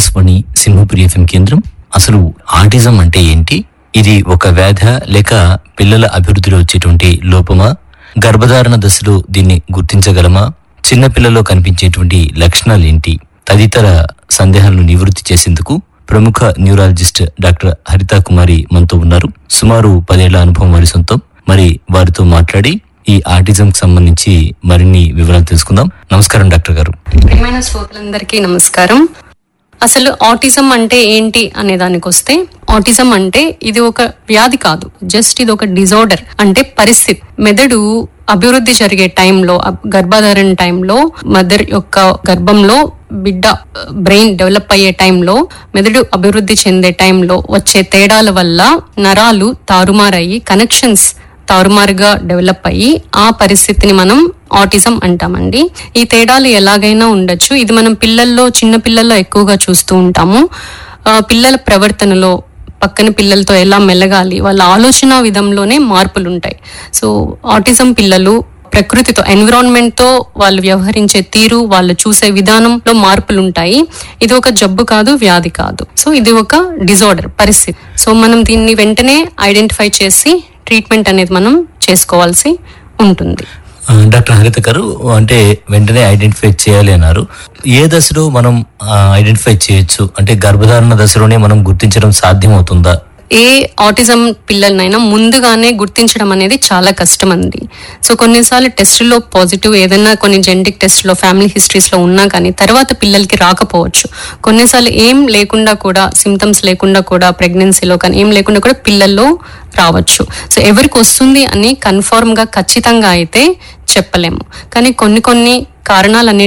Akashvani Simhapuri FM కేంద్రం అసలు autism అంటే ఏంటి ఇది ఒక వ్యాధ లేక పిల్లల అభివృద్ధిలో వచ్చేటువంటి లోపమా గర్భధారణ దశలో దీన్ని గుర్తించగలమా చిన్న పిల్లలో కనిపించేటువంటి లక్షణాలు ఏంటి తదితర సందేహాలను నివృత్తి చేసేందుకు ప్రముఖ న్యూరాలజిస్ట్ డాక్టర్ హరితా కుమారి మనతో ఉన్నారు సుమారు పదేళ్ల అనుభవం వారి సొంతం మరి వారితో మాట్లాడి ఈ ఆటిజం కి సంబంధించి మరిన్ని వివరాలు తెలుసుకుందాం నమస్కారం డాక్టర్ గారు ప్రియమైన శ్రోతలందరికీ నమస్కారం అసలు ఆటిజం అంటే ఏంటి అనే దానికి వస్తే ఆటిజం అంటే ఇది ఒక వ్యాధి కాదు జస్ట్ ఇది ఒక డిజార్డర్ అంటే పరిస్థితి మెదడు అభివృద్ధి జరిగే టైంలో అబ్- గర్భధారణ టైంలో మదర్ యొక్క గర్భంలో బిడ్డ బ్రెయిన్ డెవలప్ అయ్యే టైంలో మెదడు అభివృద్ధి చెందే టైంలో వచ్చే తేడాల వల్ల నరాలు తారుమారయ్యి కనెక్షన్స్ తారుమారుగా డెవలప్ అయ్యి ఆ పరిస్థితిని మనం ఆటిజం అంటామండి ఈ తేడాలు ఎలాగైనా ఉండొచ్చు ఇది మనం పిల్లల్లో చిన్న పిల్లల్లో ఎక్కువగా చూస్తూ ఉంటాము ఆ, పిల్లల ప్రవర్తనలో పక్కన పిల్లలతో ఎలా మెలగాలి వాళ్ళ ఆలోచన విధంలోనే మార్పులు ఉంటాయి సో ఆటిజం పిల్లలు ప్రకృతితో ఎన్విరాన్మెంట్ తో వాళ్ళు వ్యవహరించే తీరు వాళ్ళు చూసే విధానంలో మార్పులు ఉంటాయి ఇది ఒక జబ్బు కాదు వ్యాధి కాదు సో ఇది ఒక డిజార్డర్ పరిస్థితి సో మనం దీన్ని వెంటనే ఐడెంటిఫై చేసి ట్రీట్మెంట్ అనేది మనం చేసుకోవాల్సి ఉంటుంది ఆ, డాక్టర్ హరిత గారు అంటే వెంటనే ఐడెంటిఫై చేయాలి అన్నారు ఏ దశలో మనం ఐడెంటిఫై చేయొచ్చు అంటే గర్భధారణ దశలోనే మనం గుర్తించడం సాధ్యమవుతుందా ఏ ఆటిజం పిల్లలనైనా ముందుగానే గుర్తించడం అనేది చాలా కష్టం అండి సో కొన్నిసార్లు టెస్టులో పాజిటివ్ ఏదైనా కొన్ని జెనటిక్ టెస్ట్లో ఫ్యామిలీ హిస్టరీస్లో ఉన్నా కానీ తర్వాత పిల్లలకి రాకపోవచ్చు కొన్నిసార్లు ఏం లేకుండా కూడా సిమ్టమ్స్ లేకుండా కూడా ప్రెగ్నెన్సీలో కానీ ఏం లేకుండా కూడా పిల్లల్లో రావచ్చు సో ఎవరికి వస్తుంది అని కన్ఫర్మ్ గా ఖచ్చితంగా అయితే చెప్పలేము కానీ కొన్ని కొన్ని కారణాలన్నిటి